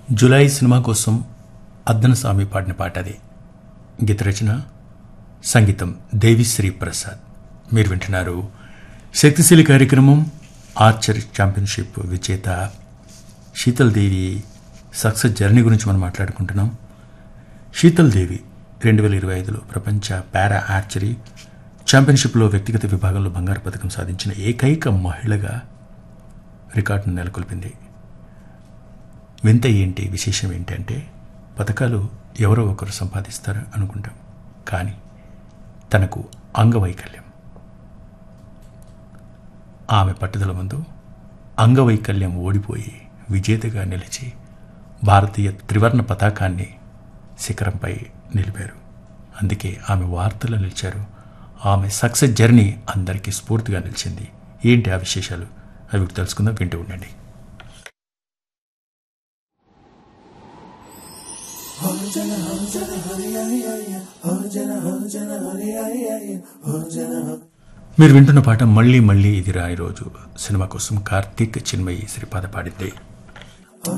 July cinema కోసం అద్దన స్వామి పాడిన పాట అది గీత రచన సంగీతం దేవిశ్రీ ప్రసాద్ మీరు వింటున్నారు శక్తిశీలి కార్యక్రమం ఆర్చరీ ఛాంపియన్షిప్ విజేత శీతల్ దేవి సక్సెస్ జర్నీ గురించి మనం మాట్లాడుకుంటున్నాం శీతల్ దేవి రెండు వేల ఇరవై ఐదులో ప్రపంచ పారా ఆర్చరీ ఛాంపియన్షిప్లో వ్యక్తిగత విభాగంలో బంగారు పథకం సాధించిన ఏకైక మహిళగా రికార్డును నెలకొల్పింది వింత ఏంటి విశేషం ఏంటంటే పథకాలు ఎవరో ఒకరు సంపాదిస్తారు అనుకుంటాం కానీ తనకు అంగవైకల్యం ఆమె పట్టుదల ముందు అంగవైకల్యం ఓడిపోయి విజేతగా నిలిచి భారతీయ త్రివర్ణ పతాకాన్ని శిఖరంపై నిలిపారు అందుకే ఆమె వార్తలు నిలిచారు ఆమె సక్సెస్ జర్నీ అందరికీ స్ఫూర్తిగా నిలిచింది ఏంటి ఆ విశేషాలు అవి తెలుసుకుందాం వింటూ ఉండండి మీరు వింటున్న పాట మళ్ళీ మళ్ళీ ఇది రాయి రోజు సినిమా కోసం కార్తీక్ చిన్మయి శ్రీపాద పాడింది